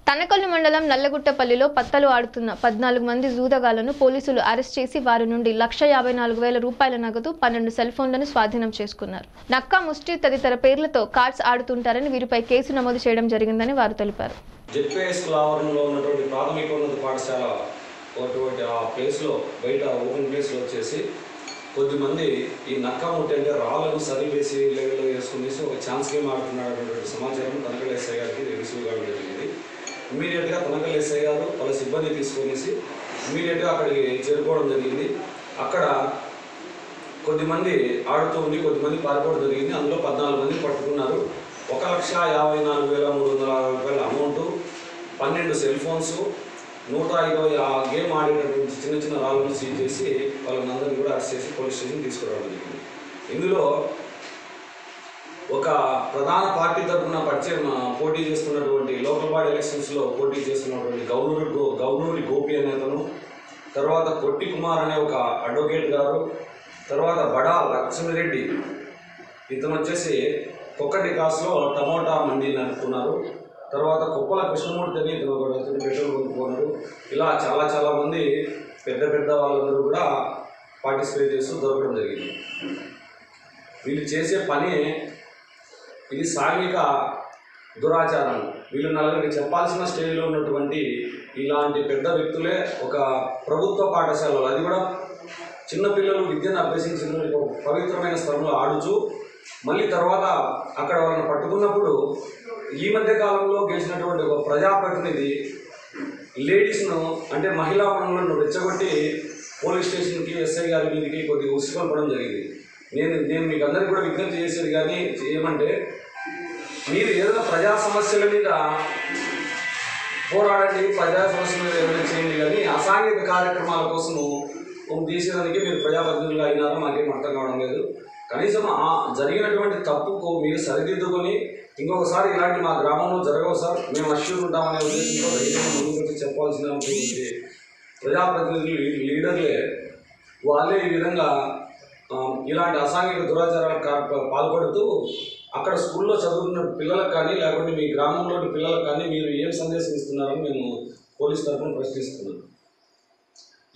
తనకల్లు మండలం నల్లగుట్టపల్లిలో పత్తలు ఆడుతున్న పద్నాలుగు మంది జూదగాళ్లను పోలీసులు అరెస్ట్ చేసి వారి నుండి లక్ష యాభై నాలుగు వేల రూపాయల నగదు పన్నెండు సెల్ ఫోన్లను స్వాధీనం చేసుకున్నారు నక్కా ముష్టి తదితర పేర్లతో కార్డ్స్ ఆడుతుంటారని వీరిపై కేసు నమోదు చేయడం జరిగిందని వారు తెలిపారు జెడ్పీఎస్ ఆవరణలో ఉన్నటువంటి ప్రాథమికోన్నత పాఠశాల అటువంటి ఆ ప్లేస్లో బయట ఓపెన్ ప్లేస్లో వచ్చేసి కొద్దిమంది ఈ నక్క ముట్టి అంటే రాళ్ళను సరివేసి లెవెల్లో వేసుకునేసి ఒక ఛాన్స్ గేమ్ ఆడుతున్నాడు అనేటువంటి సమాచారం తనకల్ ఎస్ఐ గారికి రిసీవ్ కావడం జరిగింది ఇమీడియట్గా తనకల్ ఎస్ఐ గారు వాళ్ళ సిబ్బంది తీసుకొనేసి ఇమీడియట్గా అక్కడికి చేరుకోవడం జరిగింది అక్కడ కొద్దిమంది ఆడుతూ ఉంది కొద్దిమంది పారిపోవడం జరిగింది అందులో పద్నాలుగు మంది పట్టుకున్నారు ఒక లక్ష యాభై నాలుగు వేల మూడు వందల అరవై రూపాయల అమౌంట్ పన్నెండు సెల్ ఫోన్స్ నూట ఇరవై ఆ గేమ్ ఆడేటటువంటి చిన్న చిన్న రాళ్ళను సీజ్ చేసి వాళ్ళందరినీ కూడా అరెస్ట్ చేసి పోలీస్ స్టేషన్ తీసుకురావడం జరిగింది ఇందులో ఒక ప్రధాన పార్టీ తరఫున పరిచయం ఆ, పోటీ చేస్తున్నటువంటి లోకల్ బాడీ ఎలక్షన్స్లో పోటీ చేస్తున్నటువంటి గౌనూరి గో గౌనూరి గోపి అనే అతను తర్వాత కొట్టి కుమార్ అనే ఒక అడ్వకేట్ గారు తర్వాత బడా లక్ష్మిరెడ్డి ఇతను వచ్చేసి ఒక్కటి కాసులో టమోటా మండి నడుపుతున్నారు తర్వాత కుప్పల కృష్ణమూర్తి అని ఇతను ఒక ఇతను పెట్రోల్ కొనుక్కున్నారు ఇలా చాలా చాలా మంది పెద్ద పెద్ద వాళ్ళందరూ కూడా పార్టిసిపేట్ చేస్తూ దొరకడం జరిగింది వీళ్ళు చేసే పని ఇది సాంఘిక దురాచారం వీళ్ళు నలుగురికి చెప్పాల్సిన స్టేజ్లో ఉన్నటువంటి ఇలాంటి పెద్ద వ్యక్తులే ఒక ప్రభుత్వ పాఠశాలలో అది కూడా చిన్నపిల్లలు విద్యను అభ్యసించిన ఒక పవిత్రమైన స్థలంలో ఆడుచు మళ్ళీ తర్వాత అక్కడ వాళ్ళని పట్టుకున్నప్పుడు ఈ మధ్య కాలంలో గెలిచినటువంటి ఒక ప్రజాప్రతినిధి లేడీస్ను అంటే మహిళా పనులను రెచ్చగొట్టి పోలీస్ స్టేషన్కి ఎస్ఐ గారి మీదకి కొద్దిగా ఉసికొల్పడం జరిగింది నేను నేను మీకు అందరికీ కూడా విజ్ఞప్తి చేసేది కానీ ఏమంటే మీరు ఏదైనా ప్రజా సమస్యల మీద పోరాడండి ప్రజా సమస్యల మీద ఏదైనా చేయండి కానీ అసాంఘిక కార్యక్రమాల కోసము తీసేదానికి మీరు ప్రజాప్రతినిధులుగా అయినారో మాకేం అర్థం కావడం లేదు కనీసం ఆ జరిగినటువంటి తప్పుకు మీరు సరిదిద్దుకొని ఇంకొకసారి ఇలాంటి మా గ్రామంలో జరగవు సార్ మేము అష్యూర్ ఉంటామనే ఉద్దేశంతో ధైర్యంగా ముందుకు వచ్చి చెప్పాల్సినటువంటి ప్రజాప్రతినిధులు లీ- లీడర్లే వాళ్ళే ఈ విధంగా ఆ, ఇలాంటి అసాంఘిక దురాచారాలకు కా- పాల్పడుతూ అక్కడ స్కూల్లో చదువుతున్న పిల్లలకు కానీ లేకుంటే మీ గ్రామంలోని పిల్లలకు కానీ మీరు ఏం సందేశం ఇస్తున్నారని మేము పోలీస్ తరఫున ప్రశ్నిస్తున్నాం